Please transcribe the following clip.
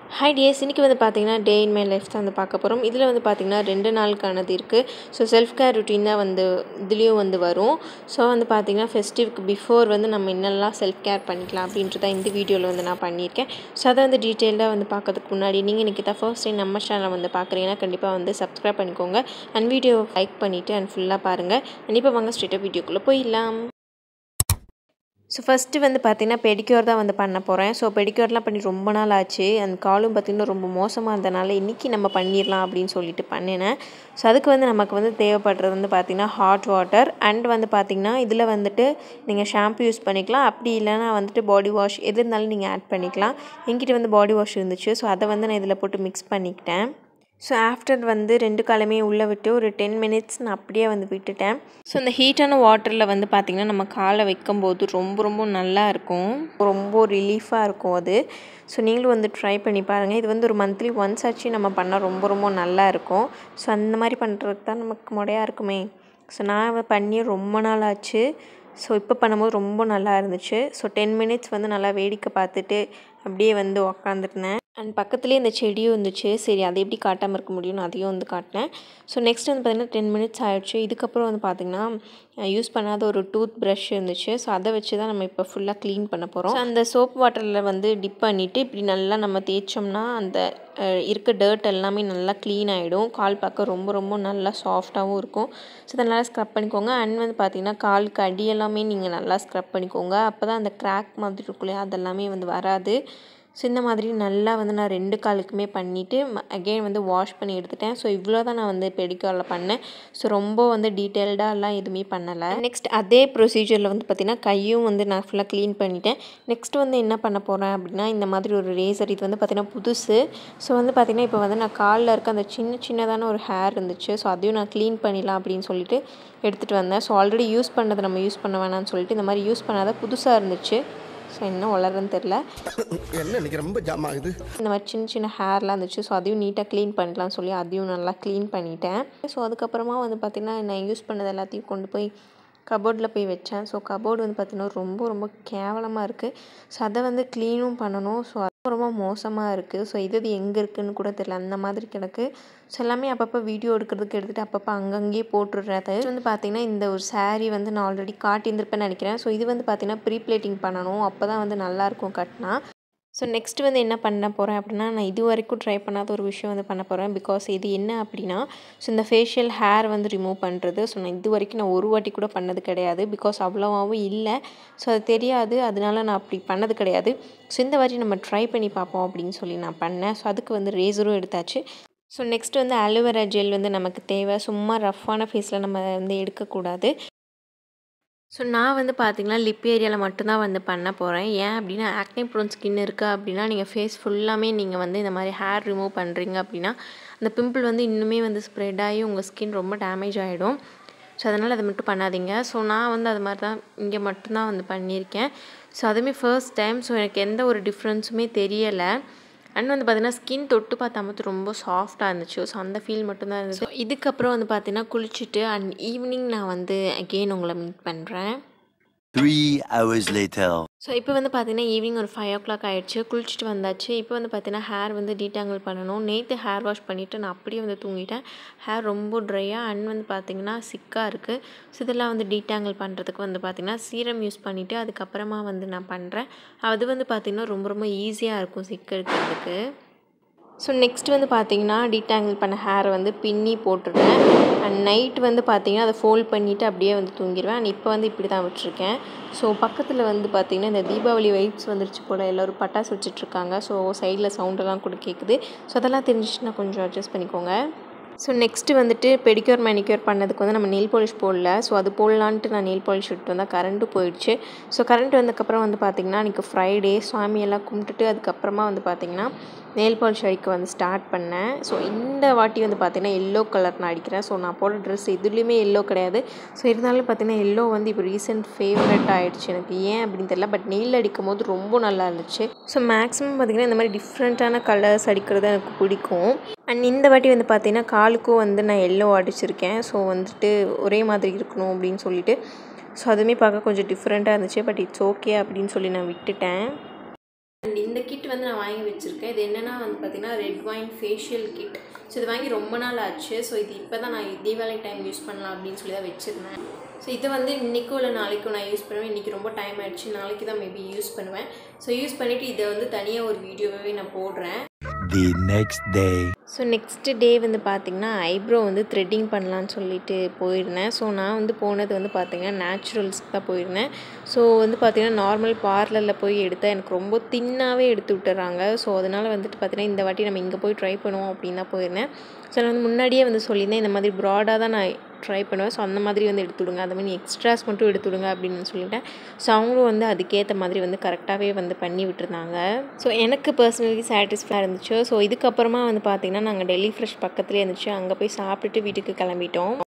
Hi tears இன்றைக்கி வந்து பார்த்தீங்கன்னா டே இன் மை லைஃப் தான் வந்து பார்க்க போகிறோம் இதில் வந்து பார்த்திங்கன்னா ரெண்டு நாளுக்கானது இருக்குது ஸோ செல்ஃப் கேர் ருட்டீன் தான் வந்து இதுலேயும் வந்து வரும் ஸோ வந்து பார்த்திங்கன்னா ஃபெஸ்டிவ்க்கு பிஃபோர் வந்து நம்ம என்னெல்லாம் செல்ஃப் கேர் பண்ணிக்கலாம் அப்படின்ட்டு தான் இந்த வீடியோவில் வந்து நான் பண்ணியிருக்கேன் ஸோ அதை வந்து டீட்டெயிலாக வந்து பார்க்கறதுக்கு முன்னாடி நீங்கள் இன்றைக்கி தான் ஃபர்ஸ்ட் டைம் நம்ம சேனலை வந்து பார்க்குறீங்கன்னா கண்டிப்பாக வந்து சப்ஸ்கிரைப் பண்ணிக்கோங்க அண்ட் வீடியோ லைக் பண்ணிவிட்டு அண்ட் ஃபுல்லாக பாருங்கள் கண்டிப்பாக வாங்க ஸ்ட்ரெயிட்டாக வீடியோக்குள்ளே போயிடலாம் ஸோ ஃபஸ்ட்டு வந்து பார்த்திங்கன்னா பெடிக்யூர் தான் வந்து பண்ண போகிறேன் ஸோ பெடிக்யூர்லாம் பண்ணி ரொம்ப நாள் ஆச்சு அந்த காலும் பார்த்திங்கன்னா ரொம்ப மோசமாக இருந்தனால இன்றைக்கி நம்ம பண்ணிடலாம் அப்படின்னு சொல்லிட்டு பண்ணினேன் ஸோ அதுக்கு வந்து நமக்கு வந்து தேவைப்படுறது வந்து பார்த்திங்கன்னா ஹாட் வாட்டர் அண்ட் வந்து பார்த்திங்கன்னா இதில் வந்துட்டு நீங்கள் ஷாம்பு யூஸ் பண்ணிக்கலாம் அப்படி இல்லைனா வந்துட்டு பாடி வாஷ் எது இருந்தாலும் நீங்கள் ஆட் பண்ணிக்கலாம் என்கிட்ட வந்து பாடி வாஷ் இருந்துச்சு ஸோ அதை வந்து நான் இதில் போட்டு மிக்ஸ் பண்ணிக்கிட்டேன் ஸோ ஆஃப்டர் வந்து ரெண்டு காலமே உள்ளே விட்டு ஒரு டென் மினிட்ஸ் நான் அப்படியே வந்து விட்டுட்டேன் ஸோ இந்த ஹீட்டான வாட்டரில் வந்து பார்த்திங்கன்னா நம்ம காலை வைக்கும்போது ரொம்ப ரொம்ப நல்லா இருக்கும் ரொம்ப ரிலீஃபாக இருக்கும் அது ஸோ நீங்களும் வந்து ட்ரை பண்ணி பாருங்கள் இது வந்து ஒரு மந்த்லி ஒன்ஸ் ஆச்சு நம்ம பண்ணால் ரொம்ப ரொம்ப நல்லா இருக்கும் ஸோ அந்த மாதிரி பண்ணுறதுக்கு தான் நமக்கு முறையாக இருக்குமே ஸோ நான் பண்ணி ரொம்ப நாள் ஆச்சு ஸோ இப்போ பண்ணும்போது ரொம்ப நல்லா இருந்துச்சு ஸோ டென் மினிட்ஸ் வந்து நல்லா வேடிக்கை பார்த்துட்டு அப்படியே வந்து உக்காந்துருந்தேன் அண்ட் பக்கத்துலேயே இந்த செடியும் இருந்துச்சு சரி அதை எப்படி காட்டாமல் இருக்க முடியும்னு அதையும் வந்து காட்டினேன் ஸோ நெக்ஸ்ட் வந்து பார்த்திங்கன்னா டென் மினிட்ஸ் ஆகிடுச்சு இதுக்கப்புறம் வந்து பார்த்திங்கன்னா யூஸ் பண்ணாத ஒரு டூத் ப்ரஷ் இருந்துச்சு ஸோ அதை வச்சு தான் நம்ம இப்போ ஃபுல்லாக க்ளீன் பண்ண போகிறோம் ஸோ அந்த சோப் வாட்டரில் வந்து டிப் பண்ணிவிட்டு இப்படி நல்லா நம்ம தேய்ச்சோம்னா அந்த இருக்க டர்ட் எல்லாமே நல்லா க்ளீன் ஆகிடும் கால் பார்க்க ரொம்ப ரொம்ப நல்லா சாஃப்டாகவும் இருக்கும் ஸோ அதை நல்லா ஸ்க்ரப் பண்ணிக்கோங்க அண்ட் வந்து பார்த்திங்கன்னா காலுக்கு அடி எல்லாமே நீங்கள் நல்லா ஸ்க்ரப் பண்ணிக்கோங்க அப்போ தான் அந்த கிராக் மாதிரி இருக்கும் இல்லையா அதெல்லாமே வந்து வராது ஸோ இந்த மாதிரி நல்லா வந்து நான் ரெண்டு காலுக்குமே பண்ணிவிட்டு அகெயின் வந்து வாஷ் பண்ணி எடுத்துட்டேன் ஸோ இவ்வளோ தான் நான் வந்து பெடிக்காரில் பண்ணேன் ஸோ ரொம்ப வந்து டீட்டெயில்டாலாம் எதுவுமே பண்ணலை நெக்ஸ்ட் அதே ப்ரொசீஜரில் வந்து பார்த்திங்கன்னா கையும் வந்து நான் ஃபுல்லாக க்ளீன் பண்ணிட்டேன் நெக்ஸ்ட் வந்து என்ன பண்ண போகிறேன் அப்படின்னா இந்த மாதிரி ஒரு ரேசர் இது வந்து பார்த்திங்கன்னா புதுசு ஸோ வந்து பார்த்திங்கன்னா இப்போ வந்து நான் காலில் இருக்க அந்த சின்ன சின்னதான ஒரு ஹேர் இருந்துச்சு ஸோ அதையும் நான் க்ளீன் பண்ணிடலாம் அப்படின்னு சொல்லிட்டு எடுத்துகிட்டு வந்தேன் ஸோ ஆல்ரெடி யூஸ் பண்ணதை நம்ம யூஸ் பண்ண வேணாம்னு சொல்லிட்டு இந்த மாதிரி யூஸ் பண்ணாத புதுசாக இருந்துச்சு ஸோ என்ன வளருன்னு தெரில என்ன இன்னைக்கு ரொம்ப ஜாம் ஆகுது இந்த மாதிரி சின்ன சின்ன ஹேர்லாம் இருந்துச்சு ஸோ அதையும் நீட்டாக க்ளீன் பண்ணலாம்னு சொல்லி அதையும் நல்லா க்ளீன் பண்ணிட்டேன் ஸோ அதுக்கப்புறமா வந்து பார்த்திங்கன்னா நான் யூஸ் பண்ணது எல்லாத்தையும் கொண்டு போய் கபோர்டில் போய் வச்சேன் ஸோ கபோர்டு வந்து பார்த்திங்கன்னா ரொம்ப ரொம்ப கேவலமாக இருக்குது ஸோ அதை வந்து க்ளீனும் பண்ணணும் ஸோ அது ரொம்ப மோசமாக இருக்குது ஸோ இது இது எங்கே இருக்குதுன்னு கூட தெரியல அந்த மாதிரி கிடக்கு ஸோ எல்லாமே அப்பப்போ வீடியோ எடுக்கிறதுக்கு எடுத்துகிட்டு அப்பப்போ அங்கங்கேயே போட்டுடுறேன் அது வந்து பார்த்திங்கன்னா இந்த ஒரு சாரீ வந்து நான் ஆல்ரெடி காட்டியிருந்திருப்பேன்னு நினைக்கிறேன் ஸோ இது வந்து பார்த்திங்கன்னா ப்ரீ பிளேட்டிங் பண்ணணும் அப்போ தான் வந்து நல்லாயிருக்கும் கட்டினா ஸோ நெக்ஸ்ட் வந்து என்ன பண்ண போகிறேன் அப்படின்னா நான் இது வரைக்கும் ட்ரை பண்ணாத ஒரு விஷயம் வந்து பண்ண போகிறேன் பிகாஸ் இது என்ன அப்படின்னா ஸோ இந்த ஃபேஷியல் ஹேர் வந்து ரிமூவ் பண்ணுறது ஸோ நான் இது வரைக்கும் நான் ஒரு வாட்டி கூட பண்ணது கிடையாது பிகாஸ் அவ்வளோவாகவும் இல்லை ஸோ அது தெரியாது அதனால நான் அப்படி பண்ணது கிடையாது ஸோ இந்த வாட்டி நம்ம ட்ரை பண்ணி பார்ப்போம் அப்படின்னு சொல்லி நான் பண்ணேன் ஸோ அதுக்கு வந்து ரேசரும் எடுத்தாச்சு ஸோ நெக்ஸ்ட் வந்து அலோவேரா ஜெல் வந்து நமக்கு தேவை சும்மா ரஃப்பான ஃபேஸில் நம்ம வந்து எடுக்கக்கூடாது ஸோ நான் வந்து பார்த்திங்கன்னா லிப் ஏரியாவில் மட்டும்தான் வந்து பண்ண போகிறேன் ஏன் அப்படின்னா ஆக்னி ப்ரோன் ஸ்கின் இருக்குது அப்படின்னா நீங்கள் ஃபேஸ் ஃபுல்லாமே நீங்கள் வந்து இந்த மாதிரி ஹேர் ரிமூவ் பண்ணுறீங்க அப்படின்னா அந்த பிம்பிள் வந்து இன்னுமே வந்து ஸ்ப்ரெட் ஆகி உங்கள் ஸ்கின் ரொம்ப டேமேஜ் ஆகிடும் ஸோ அதனால் அதை மட்டும் பண்ணாதீங்க ஸோ நான் வந்து அது மாதிரி தான் இங்கே மட்டும்தான் வந்து பண்ணியிருக்கேன் ஸோ அதுவுமே ஃபர்ஸ்ட் டைம் ஸோ எனக்கு எந்த ஒரு டிஃப்ரென்ஸுமே தெரியலை அண்ட் வந்து பார்த்திங்கன்னா ஸ்கின் தொட்டு பார்த்தா மட்டும் ரொம்ப சாஃப்டாக இருந்துச்சு ஸோ அந்த ஃபீல் மட்டும்தான் இருந்துச்சு ஸோ இதுக்கப்புறம் வந்து பார்த்திங்கன்னா குளிச்சுட்டு அண்ட் ஈவினிங் நான் வந்து அகெயின் உங்களை மீட் பண்ணுறேன் Three hours later. ஸோ இப்போ வந்து பார்த்தீங்கன்னா ஈவினிங் ஒரு ஃபைவ் ஓ கிளாக் ஆகிடுச்சு குளிச்சுட்டு வந்தாச்சு இப்போ வந்து பார்த்தீங்கன்னா ஹேர் வந்து டீடாங்கிள் பண்ணணும் நேற்று ஹேர் வாஷ் பண்ணிவிட்டு நான் அப்படியே வந்து தூங்கிட்டேன் ஹேர் ரொம்ப ட்ரையாக அண்ட் வந்து பார்த்திங்கன்னா சிக்காக இருக்குது ஸோ இதெல்லாம் வந்து டீடாங்கிள் பண்ணுறதுக்கு வந்து பார்த்திங்கன்னா சீரம் யூஸ் பண்ணிவிட்டு அதுக்கப்புறமா வந்து நான் பண்ணுறேன் அது வந்து பார்த்திங்கன்னா ரொம்ப ரொம்ப ஈஸியாக இருக்கும் சிக்கு எடுக்கிறதுக்கு ஸோ நெக்ஸ்ட் வந்து பார்த்தீங்கன்னா டீடாங்கிள் பண்ண ஹேரை வந்து பின்னி போட்டுருவேன் அண்ட் நைட் வந்து பார்த்தீங்கன்னா அதை ஃபோல்ட் பண்ணிவிட்டு அப்படியே வந்து தூங்கிடுவேன் அண்ட் இப்போ வந்து இப்படி தான் விட்டுருக்கேன் ஸோ பக்கத்தில் வந்து பார்த்திங்கன்னா இந்த தீபாவளி வைப்ஸ் வந்துருச்சு போல் எல்லோரும் பட்டாசு வச்சுட்ருக்காங்க ஸோ சைடில் சவுண்டெல்லாம் கூட கேட்குது ஸோ அதெல்லாம் தெரிஞ்சிச்சுன்னா கொஞ்சம் அட்ஜஸ்ட் பண்ணிக்கோங்க ஸோ நெக்ஸ்ட்டு வந்துட்டு பெடிக்யூர் மேனிக்யூர் பண்ணதுக்கு வந்து நம்ம நெயில் பாலிஷ் போடல ஸோ அது போடலான்ட்டு நான் நெயில் பாலிஷ் எடுத்து வந்தால் கரண்ட்டு போயிடுச்சு ஸோ கரண்ட் வந்ததுக்கப்புறம் வந்து பார்த்திங்கன்னா அன்றைக்கி ஃப்ரைடே சாமியெல்லாம் கும்பிட்டுட்டு அதுக்கப்புறமா வந்து பார்த்திங்கன்னா நெயில் பாலிஷ் அடிக்க வந்து ஸ்டார்ட் பண்ணேன் ஸோ இந்த வாட்டி வந்து பார்த்திங்கன்னா எல்லோ கலர் நான் அடிக்கிறேன் ஸோ நான் போடுற ட்ரெஸ் எதுலேயுமே எல்லோ கிடையாது ஸோ இருந்தாலும் பார்த்திங்கன்னா எல்லோ வந்து இப்போ ரீசெண்ட் ஃபேவரட் ஆகிடுச்சு எனக்கு ஏன் அப்படின்னு தெரியல பட் நெயில் அடிக்கும் போது ரொம்ப நல்லா இருந்துச்சு ஸோ மேக்ஸிமம் பார்த்திங்கன்னா இந்த மாதிரி டிஃப்ரெண்ட்டான கலர்ஸ் அடிக்கிறது எனக்கு பிடிக்கும் அண்ட் இந்த வாட்டி வந்து பார்த்திங்கன்னா காலுக்கும் வந்து நான் எல்லோ அடிச்சிருக்கேன் ஸோ வந்துட்டு ஒரே மாதிரி இருக்கணும் அப்படின்னு சொல்லிட்டு ஸோ அதுவுமே பார்க்க கொஞ்சம் டிஃப்ரெண்ட்டாக இருந்துச்சு பட் இட்ஸ் ஓகே அப்படின்னு சொல்லி நான் விட்டுட்டேன் அண்ட் இந்த கிட் வந்து நான் வாங்கி வச்சுருக்கேன் இது என்னென்னா வந்து பார்த்திங்கன்னா red wine facial kit so இது வாங்கி ரொம்ப நாள் ஆச்சு ஸோ இது இப்போ தான் நான் தீபாவளி டைம் யூஸ் பண்ணலாம் அப்படின்னு சொல்லி தான் வச்சுருந்தேன் ஸோ இது வந்து இன்றைக்கோ இல்லை நாளைக்கோ நான் யூஸ் பண்ணுவேன் இன்றைக்கி ரொம்ப டைம் ஆயிடுச்சு நாளைக்கு தான் மேபி யூஸ் பண்ணுவேன் ஸோ யூஸ் பண்ணிவிட்டு இதை வந்து தனியாக ஒரு வீடியோவே நான் போடுறேன் The next day. So next day வந்து பார்த்திங்கன்னா ஐப்ரோ வந்து த்ரெட்டிங் பண்ணலான்னு சொல்லிட்டு போயிருந்தேன் ஸோ நான் வந்து போனது வந்து பார்த்திங்கன்னா நேச்சுரல்ஸ்க்கு தான் போயிருந்தேன் ஸோ வந்து பார்த்திங்கன்னா நார்மல் பார்லரில் போய் எடுத்தால் எனக்கு ரொம்ப தின்னாகவே எடுத்து விட்டுறாங்க ஸோ அதனால் வந்துட்டு பார்த்திங்கன்னா இந்த வாட்டி நம்ம இங்கே போய் ட்ரை பண்ணுவோம் அப்படின்னு தான் போயிருந்தேன் ஸோ நான் வந்து முன்னாடியே வந்து சொல்லியிருந்தேன் இந்த மாதிரி ப்ராடாக தான் நான் ட்ரை பண்ணுவேன் ஸோ அந்த மாதிரி வந்து எடுத்து விடுங்க அந்த மாதிரி எக்ஸ்ட்ராஸ் மட்டும் எடுத்து விடுங்க அப்படின்னு சொல்லிட்டேன் ஸோ அவங்களும் வந்து அதுக்கேற்ற மாதிரி வந்து கரெக்டாகவே வந்து பண்ணி விட்டுருந்தாங்க ஸோ எனக்கு பர்சனலி சாட்டிஸ்ஃபை இருந்துச்சு ஸோ இதுக்கப்புறமா வந்து பார்த்திங்கன்னா நாங்கள் டெல்லி ஃப்ரெஷ் பக்கத்துலேயே இருந்துச்சு அங்கே போய் சாப்பிட்டுட்டு வீட்டுக்கு கிளம்பிட்டோம்